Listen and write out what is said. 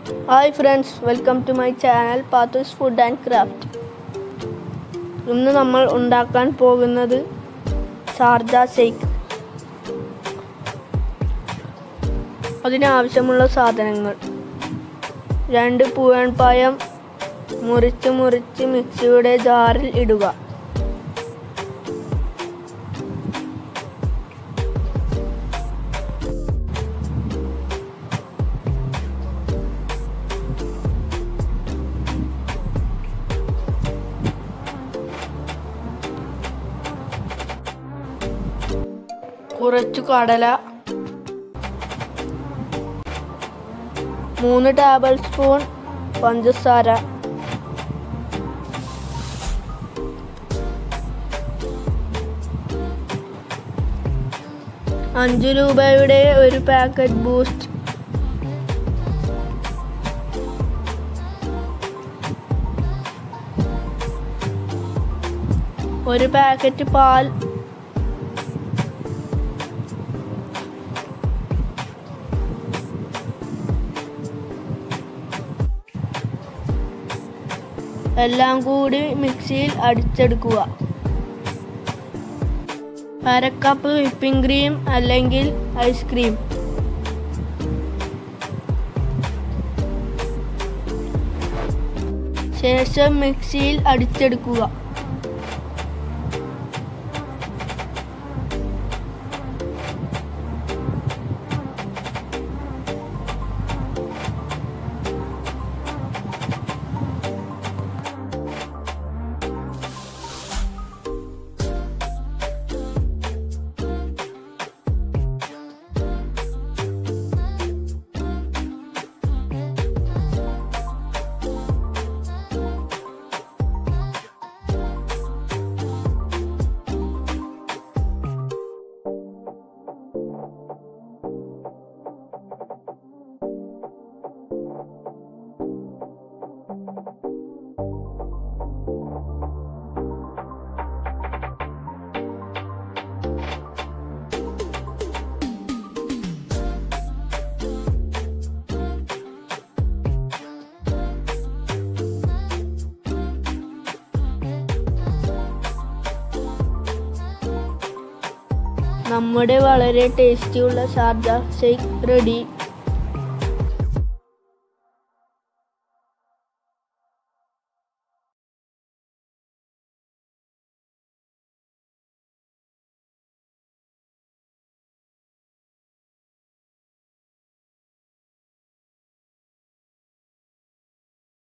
hi friends welcome to my channel Pathus food and craft ഇന്ന് നമ്മൾ ഉണ്ടാക്കാൻ പോകുന്നത് ഷാർജ ഷെയ്ക്ക് അതിനാവശ്യമുള്ള സാധനങ്ങൾ രണ്ട് പൂവൻപായം മുറിച്ച് മുറിച്ച് മിക്സിയുടെ ജാറിൽ ഇടുക കുറച്ചു കടല മൂന്ന് ടേബിൾ സ്പൂൺ പഞ്ചസാര അഞ്ച് രൂപയുടെ ഒരു പാക്കറ്റ് ബൂസ്റ്റ് ഒരു പാക്കറ്റ് പാൽ എല്ലാം കൂടി മിക്സിയിൽ അടിച്ചെടുക്കുക അര കപ്പ് വിപ്പിംഗ് ക്രീം അല്ലെങ്കിൽ ഐസ്ക്രീം ശേഷം മിക്സിയിൽ അടിച്ചെടുക്കുക നമ്മുടെ വളരെ ടേസ്റ്റിയുള്ള ഷാർജ ഷേക്ക് റെഡി